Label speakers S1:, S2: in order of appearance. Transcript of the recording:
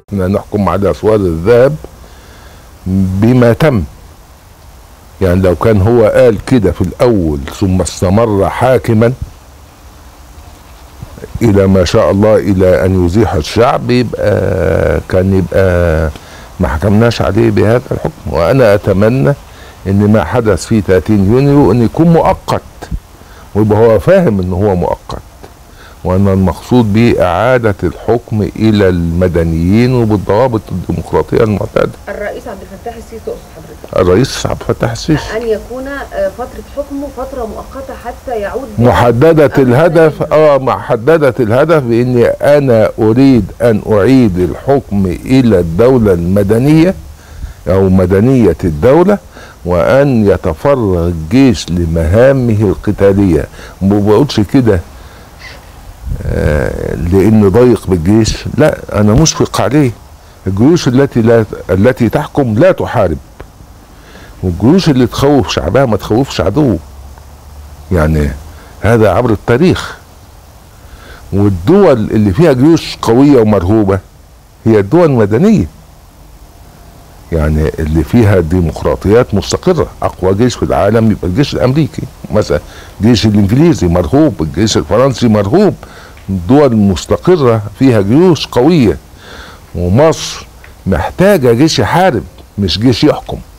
S1: ان نحكم على اسوار الذهب بما تم يعني لو كان هو قال كده في الاول ثم استمر حاكما الى ما شاء الله الى ان يزيح الشعب يبقى كان يبقى ما حكمناش عليه بهذا الحكم وانا اتمنى ان ما حدث في 30 يونيو ان يكون مؤقت ويبقى هو فاهم ان هو مؤقت وان المقصود به اعاده الحكم الى المدنيين وبالضوابط الديمقراطيه المعتاده
S2: الرئيس عبد الفتاح السيسي تقصد حضرتك
S1: الرئيس عبد الفتاح السيسي
S2: ان يكون آه، فتره حكمه فتره مؤقته حتى يعود
S1: محددة
S2: أو
S1: الهدف
S2: مثلاً
S1: اه محددة الهدف باني انا اريد ان اعيد الحكم الى الدولة المدنية او مدنية الدولة وان يتفرغ الجيش لمهامه القتالية ما بقولش كده آه لان ضيق بالجيش لا انا مشفق عليه الجيوش التي لا التي تحكم لا تحارب والجيوش اللي تخوف شعبها ما تخوفش عدو يعني هذا عبر التاريخ والدول اللي فيها جيوش قوية ومرهوبة هي الدول المدنية يعني اللي فيها ديمقراطيات مستقرة أقوى جيش في العالم يبقى الجيش الأمريكي مثلا الجيش الإنجليزي مرهوب الجيش الفرنسي مرهوب دول مستقرة فيها جيوش قوية ومصر محتاجة جيش يحارب مش جيش يحكم